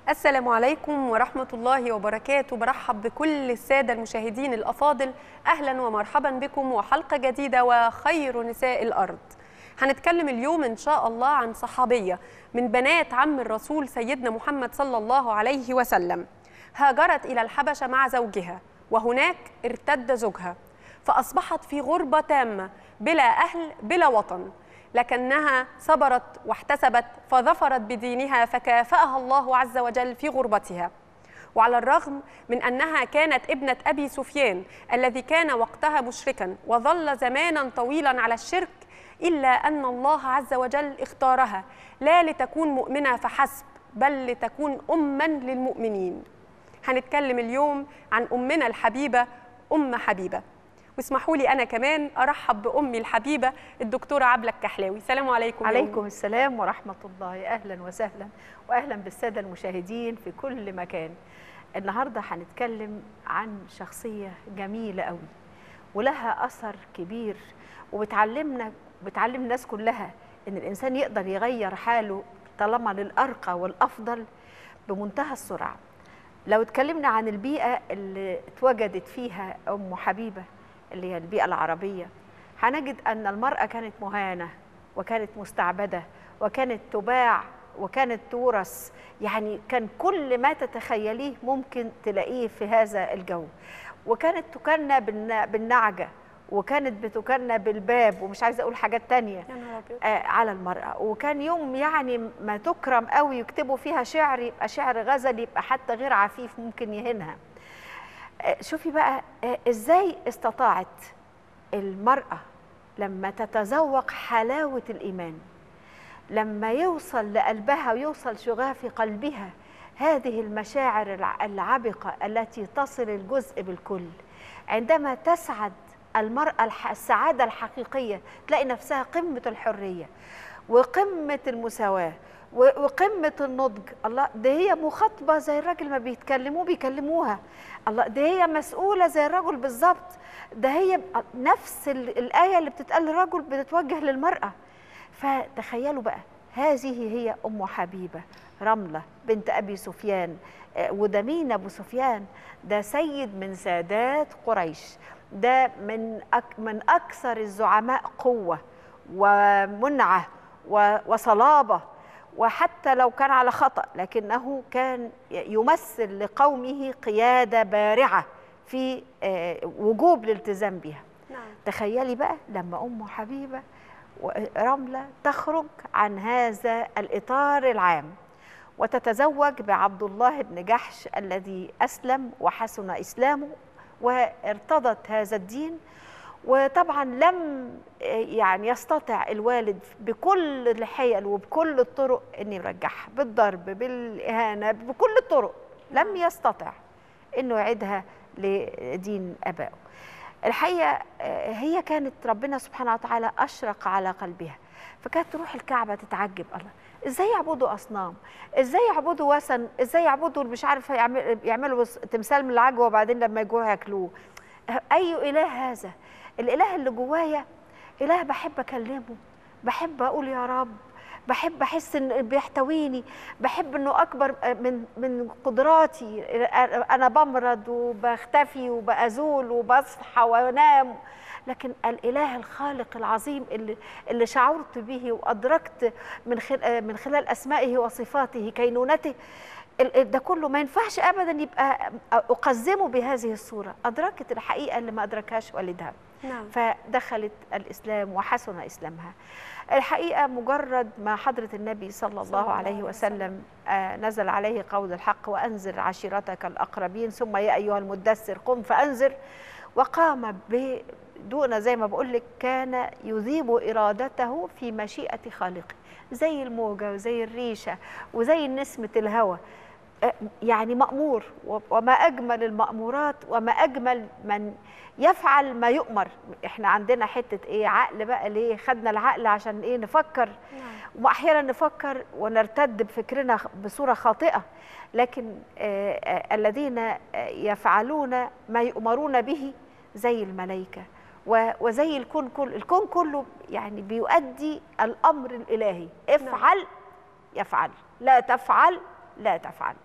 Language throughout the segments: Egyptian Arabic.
السلام عليكم ورحمة الله وبركاته برحب بكل السادة المشاهدين الأفاضل أهلا ومرحبا بكم وحلقة جديدة وخير نساء الأرض هنتكلم اليوم إن شاء الله عن صحابية من بنات عم الرسول سيدنا محمد صلى الله عليه وسلم هاجرت إلى الحبشة مع زوجها وهناك ارتد زوجها فأصبحت في غربة تامة بلا أهل بلا وطن لكنها صبرت واحتسبت فظفرت بدينها فكافأها الله عز وجل في غربتها وعلى الرغم من أنها كانت ابنة أبي سفيان الذي كان وقتها مشركا وظل زمانا طويلا على الشرك إلا أن الله عز وجل اختارها لا لتكون مؤمنة فحسب بل لتكون أما للمؤمنين هنتكلم اليوم عن أمنا الحبيبة أم حبيبة واسمحوا لي انا كمان ارحب بامي الحبيبه الدكتوره عبله الكحلاوي سلام عليكم يا عليكم أمي. السلام ورحمة الله أهلا وسهلا وأهلا بالسادة المشاهدين في كل مكان النهاردة هنتكلم عن شخصية جميلة قوي ولها أثر كبير وبتعلمنا بتعلم الناس كلها إن الإنسان يقدر يغير حاله طالما للأرقى والأفضل بمنتهى السرعة لو اتكلمنا عن البيئة اللي اتوجدت فيها أم حبيبة اللي هي البيئة العربية هنجد أن المرأة كانت مهانة وكانت مستعبدة وكانت تباع وكانت تورث يعني كان كل ما تتخيليه ممكن تلاقيه في هذا الجو وكانت تكنى بالن- بالنعجة وكانت بتكنى بالباب ومش عايزة أقول حاجات تانية يا نهار ابيض آه، على المرأة وكان يوم يعني ما تكرم قوي يكتبوا فيها شعر يبقى شعر غزل يبقى حتى غير عفيف ممكن يهينها آه، شوفي بقى آه، ازاي استطاعت المرأة لما تتذوق حلاوة الإيمان لما يوصل لقلبها ويوصل شغاها في قلبها هذه المشاعر الع- العبقة التي تصل الجزء بالكل عندما تسعد المرأة الح- السعادة الحقيقية تلاقي نفسها قمة الحرية وقمة المساواة و- وقمة النضج الله ده هي مخاطبة زي الراجل ما بيتكلموه بيكلموها الله ده هي مسؤولة زي الرجل بالظبط ده هي نفس ال- الآية اللي بتتقال للرجل بتتوجه للمرأة فتخيلوا بقى هذه هي أم حبيبة رملة بنت أبي سفيان آه، وده مين أبو سفيان ده سيد من سادات قريش ده من أك من أكثر الزعماء قوة ومنعة و- وصلابة وحتى لو كان على خطأ لكنه كان يمثل لقومه قيادة بارعة في آه، وجوب الالتزام بها نعم تخيلي بقى لما أم حبيبة ورملة تخرج عن هذا الإطار العام وتتزوج بعبد الله بن جحش الذي أسلم وحسن إسلامه وارتضت هذا الدين وطبعا لم يعني يستطع الوالد بكل الحيل وبكل الطرق ان يرجعها بالضرب بالاهانه بكل الطرق لم يستطع انه يعيدها لدين ابائه الحقيقه آه، هي كانت ربنا سبحانه وتعالى اشرق على قلبها فكانت تروح الكعبه تتعجب الله ازاي يعبدوا اصنام ازاي يعبدوا وثن ازاي يعبدوا مش عارفه يعمل يعملوا بس- تمثال من العجوه وبعدين لما يجوعوا ياكلوه اي اله هذا الاله اللي جوايا اله بحب اكلمه بحب اقول يا رب بحب احس ان بيحتويني بحب انه اكبر من من قدراتي انا بمرض وبختفي وبازول وبصحى وانام لكن الاله الخالق العظيم اللي اللي شعرت به وادركت من خلال من خلال اسمائه وصفاته كينونته ال- ال- ده كله ما ينفعش ابدا يبقى اقزمه بهذه الصوره ادركت الحقيقه اللي ما ادركهاش والدها نعم فدخلت الإسلام وحسن إسلامها الحقيقة مجرد ما حضرة النبي صلى الله عليه وسلم آه، نزل عليه قول الحق وأنذر عشيرتك الأقربين ثم يا أيها المدثر قم فأنذر وقام بدون زي ما بقول لك كان يذيب إرادته في مشيئة خالقه زي الموجة وزي الريشة وزي نسمة الهوى آه، يعني مأمور و- وما أجمل المأمورات وما أجمل من يفعل ما يؤمر احنا عندنا حتة ايه عقل بقى ليه خدنا العقل عشان ايه نفكر نعم واحيانا نفكر ونرتد بفكرنا خ- بصوره خاطئه لكن آه، آه، الذين آه، يفعلون ما يؤمرون به زي الملائكه و- وزي الكون كله الكون كله يعني بيؤدي الامر الالهي افعل يفعل لا تفعل لا تفعل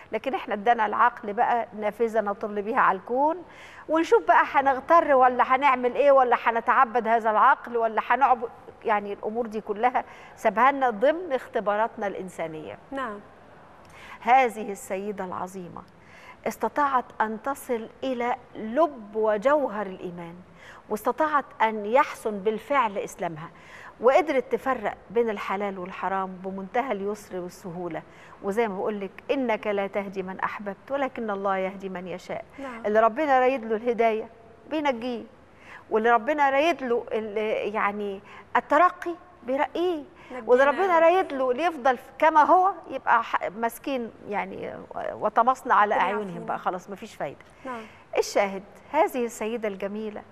لكن احنا ادانا العقل بقى نافذه نطل بيها على الكون ونشوف بقى هنغتر ولا هنعمل ايه ولا هنتعبد هذا العقل ولا هنعبد يعني الامور دي كلها سابها لنا ضمن اختباراتنا الانسانيه نعم هذه السيده العظيمه استطاعت ان تصل الى لب وجوهر الايمان واستطاعت ان يحسن بالفعل اسلامها وقدرت تفرق بين الحلال والحرام بمنتهى اليسر والسهوله وزي ما بقول لك انك لا تهدي من احببت ولكن الله يهدي من يشاء نعم اللي ربنا رايد له الهدايه بينجيه واللي ربنا رايد له ال- يعني الترقي بيرقيه واللي نجينا ربنا يا رب. رايد له ليفضل كما هو يبقى ح- مسكين يعني وطمسنا على ربنا اعينهم يعافينا. بقى خلاص مفيش فايده نعم الشاهد هذه السيدة الجميلة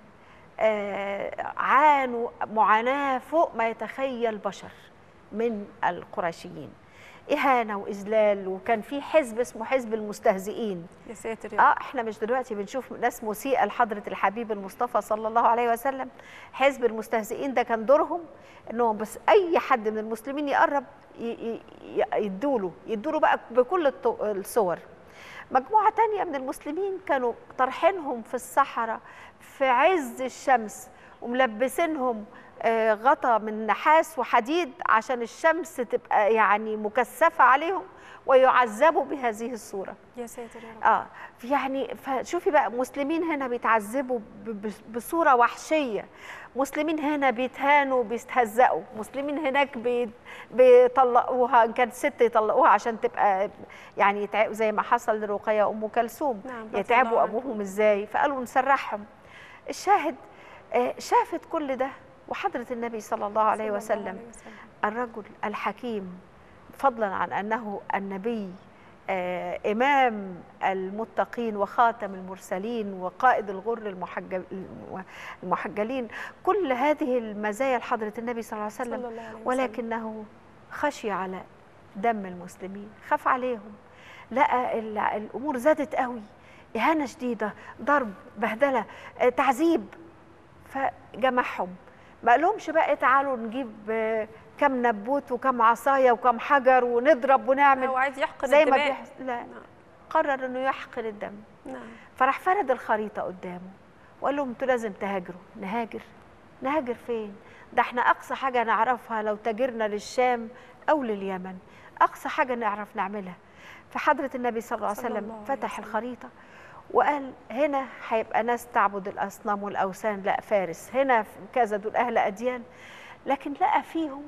آه، عانوا معاناة فوق ما يتخيل بشر من القرشيين إهانة وإذلال وكان في حزب اسمه حزب المستهزئين يا ساتر يا اه رب احنا مش دلوقتي بنشوف ناس مسيئة لحضرة الحبيب المصطفى صلى الله عليه وسلم حزب المستهزئين ده كان دورهم انهم بس اي حد من المسلمين يقرب ي- ي- ي- يدوله يدوله بقى بكل الط- الصور مجموعة تانية من المسلمين كانوا طرحينهم في الصحراء في عز الشمس وملبسينهم آه، غطا من نحاس وحديد عشان الشمس تبقى يعني مكثفة عليهم ويعذبوا بهذه الصورة يا ساتر يا رب اه يعني فشوفي بقى مسلمين هنا بيتعذبوا ب- ب- بصوره وحشيه مسلمين هنا بيتهانوا بيستهزئوا مسلمين هناك بي- بيطلقوها ان كانت ست يطلقوها عشان تبقى يعني يتع- زي ما حصل لرقيه ام كلثوم نعم رضي يتعبوا الله عنه. ابوهم ازاي فقالوا نسرحهم الشاهد آه، شافت كل ده وحضره النبي صلى الله عليه صلى الله وسلم عليه وسلم. الرجل الحكيم فضلا عن انه النبي آه، امام المتقين وخاتم المرسلين وقائد الغر المحجل المحجلين كل هذه المزايا لحضره النبي صلى الله عليه وسلم صلى الله عليه وسلم. ولكنه خشي على دم المسلمين خاف عليهم لقى ال- الامور زادت قوي اهانه شديده ضرب بهدله آه، تعذيب فجمعهم ما قالهمش بقى تعالوا نجيب آه، كم نبوت وكم عصايه وكم حجر ونضرب ونعمل هو عايز يحقن زي ما الدماء بيحصل لا نعم. قرر انه يحقن الدم نعم فراح فرد الخريطه قدامه وقال لهم انتوا لازم تهاجروا نهاجر نهاجر فين ده احنا اقصى حاجه نعرفها لو تاجرنا للشام او لليمن اقصى حاجه نعرف نعملها فحضره النبي صلى الله عليه صلى وسلم الله عليه فتح وسلم. الخريطه وقال هنا هيبقى ناس تعبد الاصنام والاوثان لا فارس هنا في كذا دول اهل اديان لكن لقى فيهم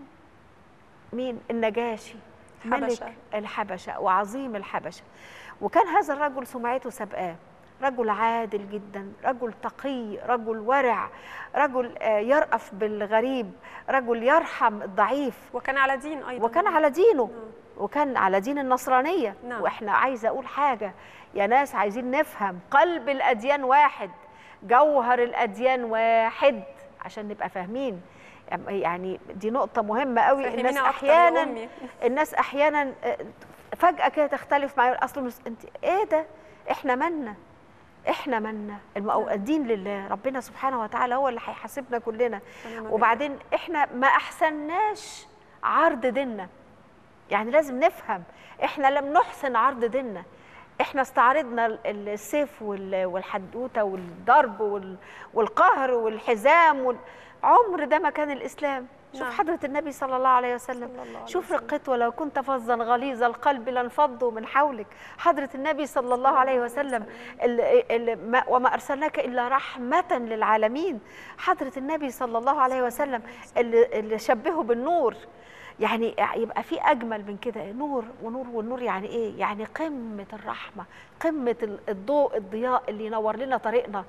مين النجاشي حبشة. ملك الحبشه وعظيم الحبشه وكان هذا الرجل سمعته سابقاه رجل عادل جدا رجل تقي رجل ورع رجل آه، يرأف بالغريب رجل يرحم الضعيف وكان على دين ايضا وكان على دينه نعم. وكان على دين النصرانية نعم. واحنا عايزة اقول حاجة يا ناس عايزين نفهم قلب الأديان واحد جوهر الأديان واحد عشان نبقى فاهمين يعني دي نقطة مهمة قوي الناس فهمينا أكتر يا أحيانا أمي. الناس أحيانا آه، فجأة كده تختلف معايا أصل مس- انت ايه ده احنا مالنا احنا مالنا المو- الدين لله ربنا سبحانه وتعالى هو اللي هيحاسبنا كلنا ونعم بالله. وبعدين احنا ما احسناش عرض ديننا يعني لازم نفهم احنا لم نحسن عرض ديننا احنا استعرضنا ال- السيف وال- والحدوته والضرب وال- والقهر والحزام وال... عمر ده ما كان الاسلام شوف نعم. حضره النبي صلى الله عليه وسلم صلى الله عليه شوف وسلم. رقته ولو كنت فظا غليظ القلب لانفضوا من حولك حضره النبي صلى الله عليه وسلم اللي اللي ما وما ارسلناك الا رحمه للعالمين حضره النبي صلى الله عليه وسلم اللي, اللي شبهه بالنور يعني يبقى في اجمل من كده نور ونور والنور يعني ايه يعني قمه الرحمه قمه ال- الضوء الضياء اللي ينور لنا طريقنا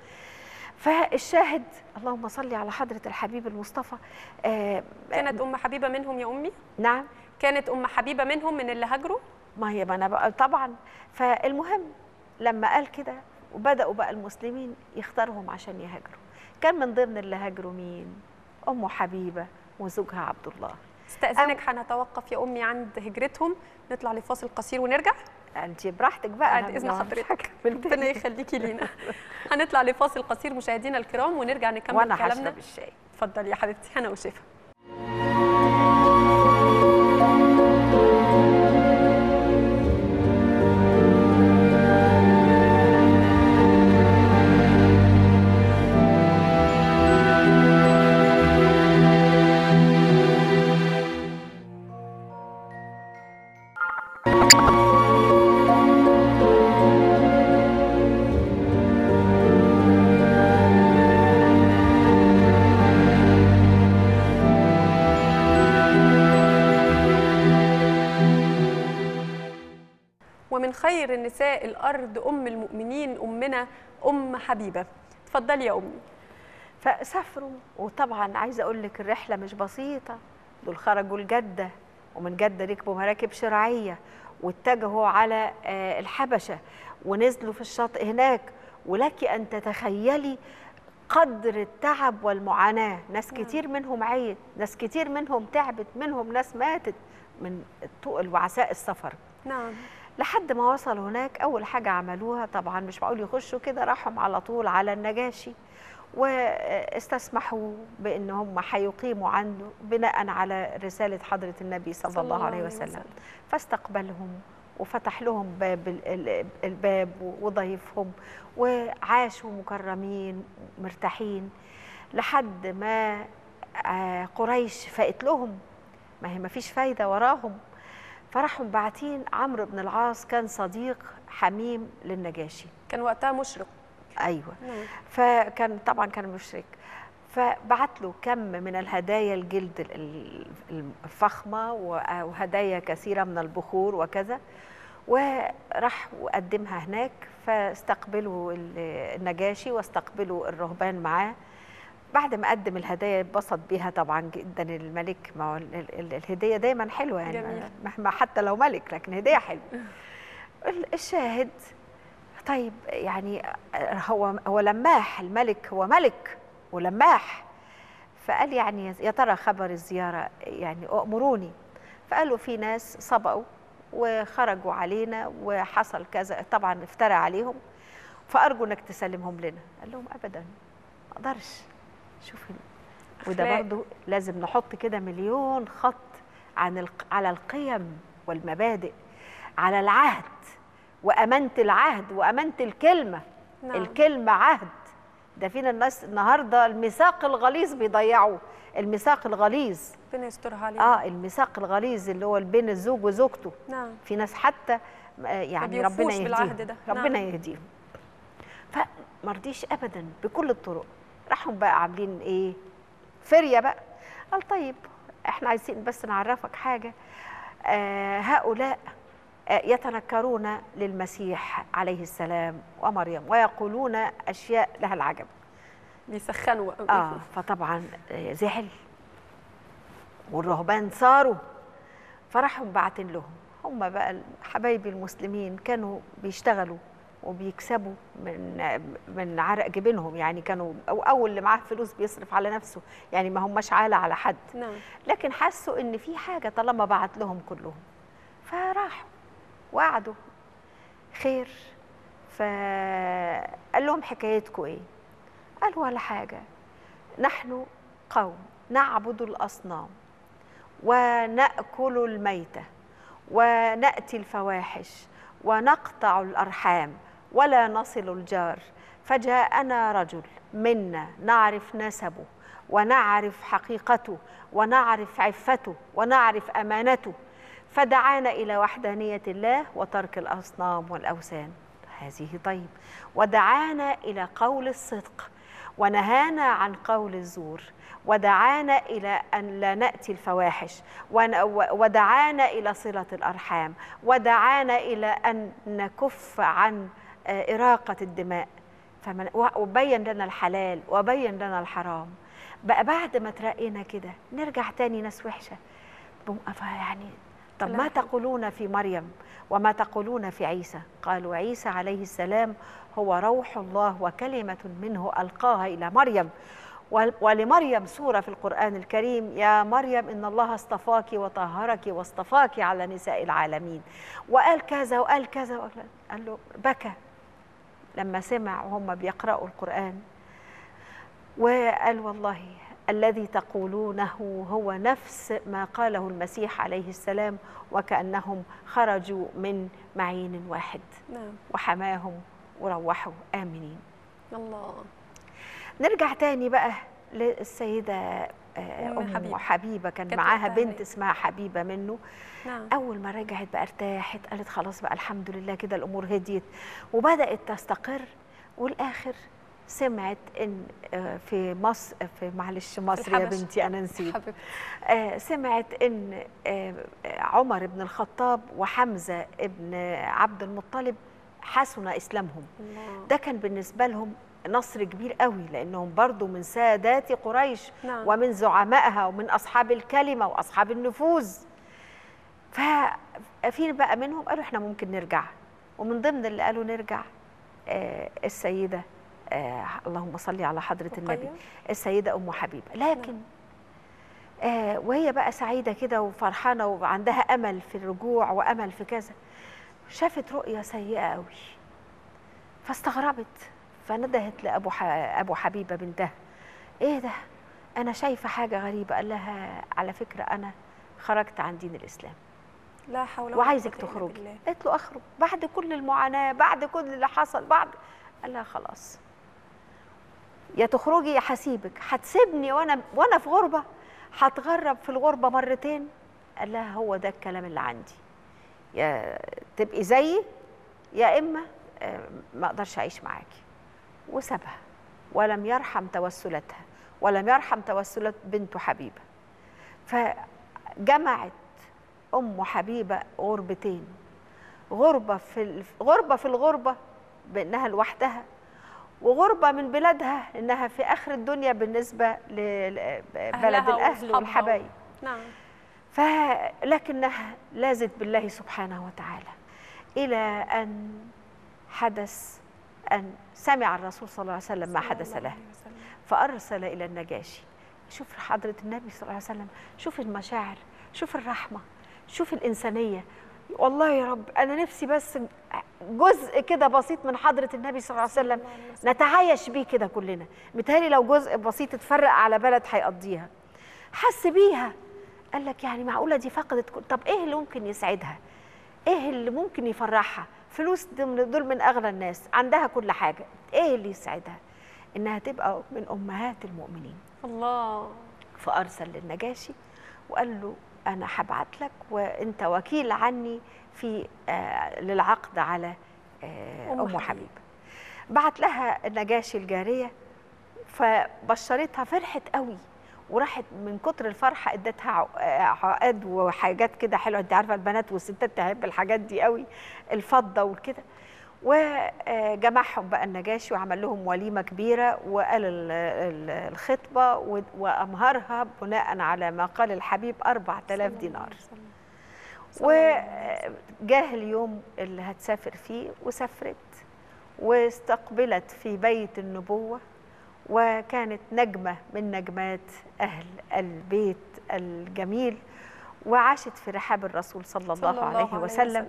فالشاهد اللهم صل على حضره الحبيب المصطفى آه كانت ام حبيبه منهم يا امي نعم كانت ام حبيبه منهم من اللي هاجروا ما هي ما انا بقى طبعا فالمهم لما قال كده وبداوا بقى المسلمين يختارهم عشان يهاجروا كان من ضمن اللي هاجروا مين ام حبيبه وزوجها عبد الله استاذنك هنتوقف يا امي عند هجرتهم نطلع لفاصل قصير ونرجع انت براحتك بقى بعد أنا اذن ما- حضرتك ربنا يخليكي لينا هنطلع لفاصل قصير مشاهدينا الكرام ونرجع نكمل وانا كلامنا هشرب الشاي اتفضلي يا حبيبتي هنا وشفا ومن خير نساء الأرض أم المؤمنين أمنا أم حبيبة اتفضلي يا أمي فسافروا وطبعا عايزه اقول لك الرحله مش بسيطه دول خرجوا لجده ومن جده ركبوا مراكب شراعيه واتجهوا على آه، الحبشه ونزلوا في الشاطئ هناك ولك ان تتخيلي قدر التعب والمعاناه ناس نعم. كتير منهم عيت ناس كتير منهم تعبت منهم ناس ماتت من تقل وعساء السفر نعم لحد ما وصلوا هناك اول حاجه عملوها طبعا مش معقول يخشوا كده راحوا على طول على النجاشي واستسمحوا بان هم هيقيموا عنده بناء على رساله حضره النبي صلى, الله عليه وسلم فاستقبلهم وفتح لهم باب ال- ال- الباب وضيفهم وعاشوا مكرمين مرتاحين لحد ما آه، قريش فقت لهم ما هي ما فيش فايده وراهم فراحوا باعتين عمرو بن العاص كان صديق حميم للنجاشي كان وقتها مشرق ايوه نعم. فكان طبعا كان مشرك فبعت له كم من الهدايا الجلد ال- ال- الفخمه و- وهدايا كثيره من البخور وكذا وراح وقدمها هناك فاستقبلوا ال- النجاشي واستقبلوا الرهبان معاه بعد ما قدم الهدايا اتبسط بيها طبعا جدا الملك ما هو ال- ال- الهديه دايما حلوه يعني جميل. مهما حتى لو ملك لكن هديه حلوه ال- الشاهد طيب يعني هو هو لماح الملك هو ملك ولماح فقال يعني يا ترى خبر الزياره يعني امروني فقالوا في ناس سبقوا وخرجوا علينا وحصل كذا طبعا افترى عليهم فارجو انك تسلمهم لنا قال لهم ابدا ما اقدرش شوفي وده أخلاق. برضو لازم نحط كده مليون خط عن الق... على القيم والمبادئ على العهد وامانه العهد وامانه الكلمه نعم. الكلمه عهد ده فينا الناس النهارده الميثاق الغليظ بيضيعوه الميثاق الغليظ ربنا يسترها علينا اه الميثاق الغليظ اللي هو بين الزوج وزوجته نعم في ناس حتى آه، يعني ربنا بيوفوش يهديهم بالعهد ده. ربنا نعم. يهديهم فما رضيش ابدا بكل الطرق راحوا بقى عاملين ايه فريه بقى قال طيب احنا عايزين بس نعرفك حاجه آه هؤلاء آه يتنكرون للمسيح عليه السلام ومريم ويقولون اشياء لها العجب بيسخنوا اه فطبعا آه، زعل والرهبان صاروا فراحوا بعتين لهم هم بقى حبايبي المسلمين كانوا بيشتغلوا وبيكسبوا من من عرق جبينهم يعني كانوا أو اول اللي معاه فلوس بيصرف على نفسه يعني ما هماش عالة على حد نعم لكن حسوا ان في حاجه طالما بعت لهم كلهم فراحوا وقعدوا خير فقال لهم حكايتكم ايه قالوا ولا حاجه نحن قوم نعبد الاصنام وناكل الميته وناتي الفواحش ونقطع الارحام ولا نصل الجار فجاءنا رجل منا نعرف نسبه ونعرف حقيقته ونعرف عفته ونعرف امانته فدعانا الى وحدانيه الله وترك الاصنام والاوثان هذه طيب ودعانا الى قول الصدق ونهانا عن قول الزور ودعانا الى ان لا ناتي الفواحش ون- ودعانا الى صله الارحام ودعانا الى ان نكف عن آه، اراقه الدماء فمن وبين لنا الحلال وبين لنا الحرام بقى بعد ما ترقينا كده نرجع تاني ناس وحشه بم- يعني طب ما كلام حلو. تقولون في مريم وما تقولون في عيسى قالوا عيسى عليه السلام هو روح الله وكلمة منه ألقاها إلى مريم ول- ولمريم سورة في القرآن الكريم يا مريم إن الله اصطفاك وطهرك واصطفاك على نساء العالمين وقال كذا وقال كذا وقال قال له بكى لما سمع وهم بيقرأوا القرآن وقال والله الذي تقولونه هو نفس ما قاله المسيح عليه السلام وكأنهم خرجوا من معين واحد نعم وحماهم وروحوا آمنين الله نرجع تاني بقى للسيدة آه، أم أم حبيبة. حبيبة كان كانت معاها وقتها بنت هي. اسمها حبيبة منه نعم أول ما رجعت بقى ارتاحت قالت خلاص بقى الحمد لله كده الأمور هديت وبدأت تستقر والآخر سمعت ان آه، في مصر في معلش مصر يا الحبش. بنتي انا نسيت حبيبتي آه، سمعت ان آه، عمر بن الخطاب وحمزه بن عبد المطلب حسن اسلامهم الله ده كان بالنسبه لهم نصر كبير قوي لانهم برضو من سادات قريش نعم. ومن زعمائها ومن اصحاب الكلمه واصحاب النفوذ ففي بقى منهم قالوا احنا ممكن نرجع ومن ضمن اللي قالوا نرجع آه، السيده آه، اللهم صل على حضره النبي رقية؟ السيده ام حبيبه لكن آه وهي بقى سعيده كده وفرحانه وعندها امل في الرجوع وامل في كذا شافت رؤيه سيئه قوي فاستغربت فندهت لابو ح... ابو حبيبه بنتها ايه ده انا شايفه حاجه غريبه قال لها على فكره انا خرجت عن دين الاسلام لا حول ولا وعايزك قوة إلا تخرجي بالله. قالت له اخرج بعد كل المعاناه بعد كل اللي حصل بعد قال لها خلاص يا تخرجي يا هسيبك هتسيبني وانا وانا في غربه هتغرب في الغربه مرتين قال لها هو ده الكلام اللي عندي يا تبقي زيي يا اما آه، ما اقدرش اعيش معاكي وسابها ولم يرحم توسلاتها ولم يرحم توسلات بنته حبيبه فجمعت ام حبيبه غربتين غربه في ال- غربه في الغربه بانها لوحدها وغربه من بلادها انها في اخر الدنيا بالنسبه لبلد أهلها الاهل وأصحابها والحبايب نعم فلكنها لازت بالله سبحانه وتعالى الى ان حدث ان سمع الرسول صلى الله عليه وسلم ما صلى حدث الله له عليه وسلم. فارسل الى النجاشي شوف حضره النبي صلى الله عليه وسلم شوف المشاعر شوف الرحمه شوف الانسانيه والله يا رب انا نفسي بس جزء كده بسيط من حضره النبي صلى الله عليه وسلم نتعايش بيه كده كلنا متهيألي لو جزء بسيط اتفرق على بلد هيقضيها حس بيها قال لك يعني معقوله دي فقدت كل طب ايه اللي ممكن يسعدها ايه اللي ممكن يفرحها فلوس دول دول من اغنى الناس عندها كل حاجه ايه اللي يسعدها انها تبقى من امهات المؤمنين الله فارسل للنجاشي وقال له انا هبعت لك وانت وكيل عني في آه للعقد على آه أم ام حبيب. حبيب بعت لها النجاشي الجاريه فبشرتها فرحت قوي وراحت من كتر الفرحه ادتها عق- آه، عقاد وحاجات كده حلوه انت عارفه البنات والستات تحب الحاجات دي قوي الفضه والكده وجمعهم بقى النجاشي وعمل لهم وليمه كبيره وقال ال- ال- الخطبه و- وامهرها بناء على ما قال الحبيب 4000 دينار وجاه اليوم اللي هتسافر فيه وسافرت واستقبلت في بيت النبوة وكانت نجمة من نجمات أهل البيت الجميل وعاشت في رحاب الرسول صلى الله, عليه وسلم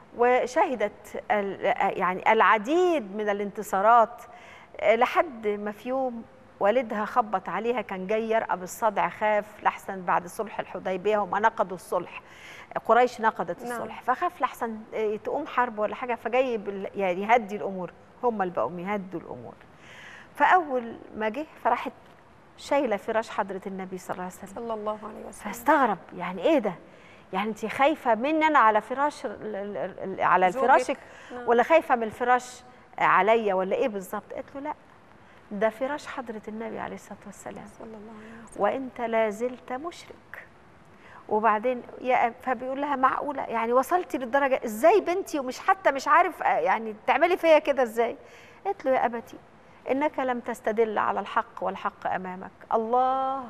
وشهدت ال- يعني العديد من الانتصارات لحد ما في يوم والدها خبط عليها كان جاي يرقى بالصدع خاف لحسن بعد صلح الحديبيه هم نقضوا الصلح قريش نقضت نعم. الصلح فخاف لحسن تقوم حرب ولا حاجه فجاي بال- يعني يهدي الامور هم اللي بقوا يهدوا الامور فاول ما جه فراحت شايله فراش حضره النبي صلى الله عليه وسلم صلى الله عليه وسلم فاستغرب يعني ايه ده يعني انت خايفه مني انا على فراش ال- ال- ال- على زوجك. فراشك نعم. ولا خايفه من الفراش عليا ولا ايه بالظبط قالت له لا ده فراش حضره النبي عليه الصلاه والسلام صلى الله عليه وسلم وانت لا زلت مشرك وبعدين يا فبيقول لها معقوله يعني وصلتي للدرجه ازاي بنتي ومش حتى مش عارف آه، يعني تعملي فيا كده ازاي قالت له يا ابتي انك لم تستدل على الحق والحق امامك الله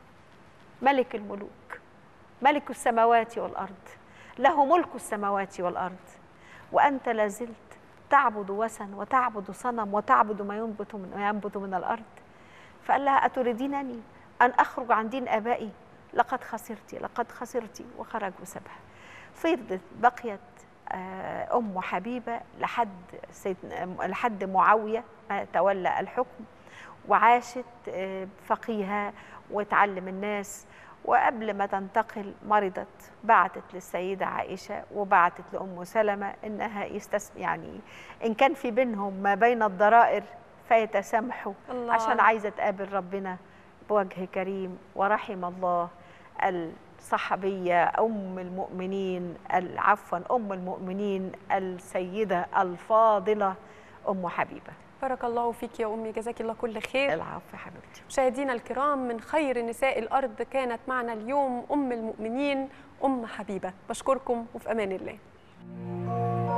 ملك الملوك ملك السماوات والارض له ملك السماوات والارض وانت لا زلت تعبد وثن وتعبد صنم وتعبد ما ينبت من ما ينبت من الارض فقال لها اتريدينني ان اخرج عن دين ابائي لقد خسرت لقد خسرت وخرج وسابها فضلت بقيت آه، ام حبيبه لحد سيدنا لحد معاويه ما تولى الحكم وعاشت آه، فقيهه وتعلم الناس وقبل ما تنتقل مرضت بعتت للسيدة عائشة وبعتت لأم سلمة إنها يستس يعني إن كان في بينهم ما بين الضرائر فيتسامحوا الله عشان عايزة تقابل ربنا بوجه كريم ورحم الله الصحابية أم المؤمنين عفوا أم المؤمنين السيدة الفاضلة أم حبيبة بارك الله فيك يا امي جزاك الله كل خير العفو يا حبيبتي مشاهدينا الكرام من خير نساء الارض كانت معنا اليوم ام المؤمنين ام حبيبه بشكركم وفي امان الله